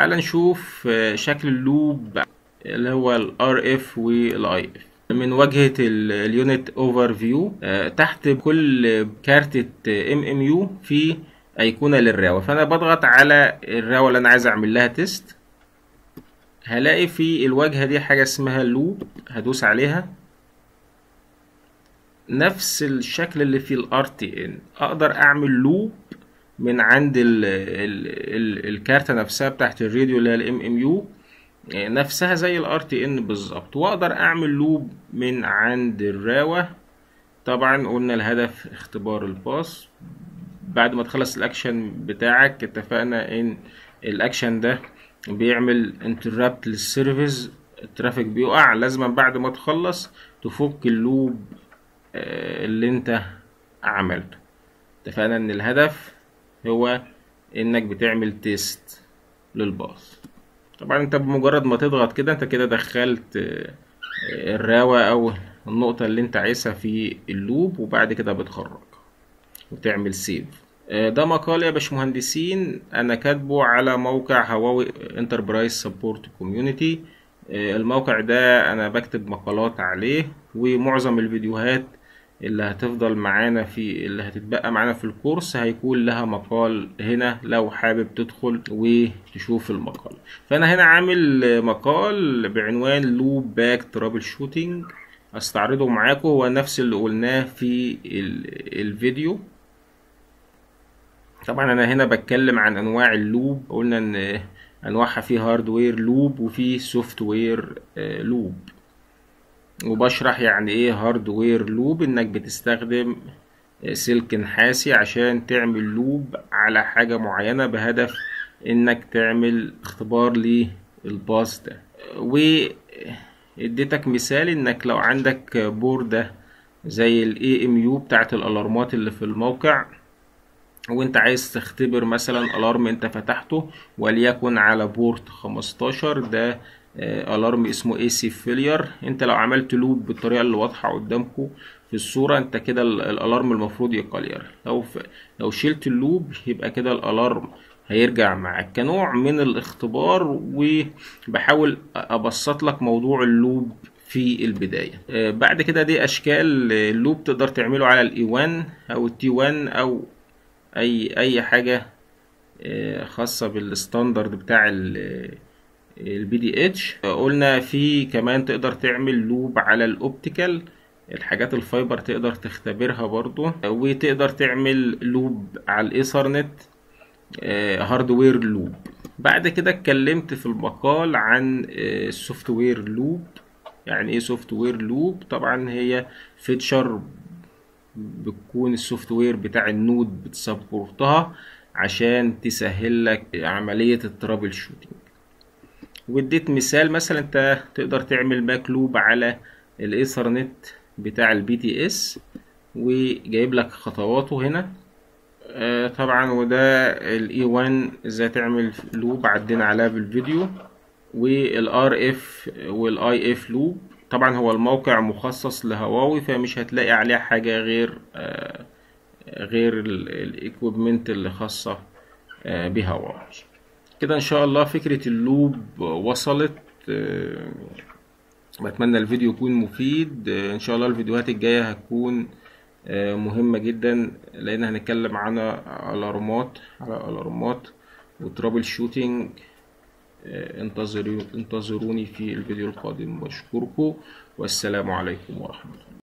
تعال نشوف آه، شكل اللوب اللي هو ال RF وال IF من واجهة ال- اليونت اوفر فيو تحت كل كارتة ام ام يو في ايقونة للراوة فانا بضغط على الراوة اللي انا عايز اعمل لها تيست هلاقي في الواجهة دي حاجة اسمها لوب هدوس عليها نفس الشكل اللي في الار تي ان اقدر اعمل لوب من عند ال ال ال الكارتة نفسها بتاعت الراديو اللي هي الام ام يو نفسها زي الار تي ان بالظبط واقدر اعمل لوب من عند الراوة طبعا قلنا الهدف اختبار الباص بعد ما تخلص الاكشن بتاعك اتفقنا ان الاكشن ده بيعمل انتربت للسيرفيس الترافيك بيقع لازم بعد ما تخلص تفك اللوب آه، اللي انت عملته اتفقنا ان الهدف هو انك بتعمل تيست للباص طبعا انت بمجرد ما تضغط كده انت كده دخلت آه، الراوة او النقطة اللي انت عايزها في اللوب وبعد كده بتخرج وتعمل سيف آه، ده مقال يا باشمهندسين انا كاتبه على موقع هواوي انتربرايز سبورت كوميونيتي الموقع ده انا بكتب مقالات عليه ومعظم الفيديوهات اللي هتفضل معانا في اللي هتتبقى معانا في الكورس هيكون لها مقال هنا لو حابب تدخل وتشوف المقال فانا هنا عامل مقال بعنوان لوب باك ترابل شوتينج استعرضه معاكم هو نفس اللي قلناه في ال- الفيديو طبعا انا هنا بتكلم عن انواع اللوب قلنا ان انواعها في هاردوير لوب وفي سوفت وير لوب وبشرح يعني ايه هاردوير لوب انك بتستخدم سلك نحاسي عشان تعمل لوب على حاجة معينة بهدف انك تعمل اختبار للباص ده واديتك مثال انك لو عندك بوردة زي الاي ام يو بتاعت الالارمات اللي في الموقع وانت عايز تختبر مثلا الارم انت فتحته وليكن على بورت 15 ده آه، الارم اسمه اي سي فيلير انت لو عملت لوب بالطريقه اللي واضحه قدامكم في الصوره انت كده ال- الالارم المفروض يقلير لو ف... لو شلت اللوب يبقى كده الالارم هيرجع معاك كنوع من الاختبار وبحاول ابسط لك موضوع اللوب في البداية آه، بعد كده دي اشكال آه، اللوب تقدر تعمله على الاي 1 او التي 1 او اي اي حاجه آه، خاصه بالستاندرد بتاع البي دي اتش قلنا في كمان تقدر تعمل لوب على الاوبتيكال الحاجات الفايبر تقدر تختبرها برضو وتقدر تعمل لوب على الايثرنت هاردوير لوب بعد كده اتكلمت في المقال عن السوفت وير لوب يعني ايه سوفت وير لوب طبعا هي فيتشر بتكون السوفت وير بتاع النود بتسبورتها عشان تسهل لك عملية الترابل شوتينج واديت مثال مثلا انت تقدر تعمل باك لوب على الايثرنت بتاع البي تي اس وجايب لك خطواته هنا آه، طبعا وده الاي 1 ازاي تعمل لوب عدينا عليها بالفيديو والار اف والاي اف لوب طبعا هو الموقع مخصص لهواوي فمش هتلاقي عليه حاجة غير آه، غير الايكويبمنت اللي خاصة آه، بهواوي كده ان شاء الله فكرة اللوب وصلت آه، بتمنى الفيديو يكون مفيد آه، ان شاء الله الفيديوهات الجاية هتكون آه، مهمة جدا لان هنتكلم عن الارمات على الارمات وترابل شوتينج آه، انتظروا انتظروني في الفيديو القادم بشكركم والسلام عليكم ورحمة الله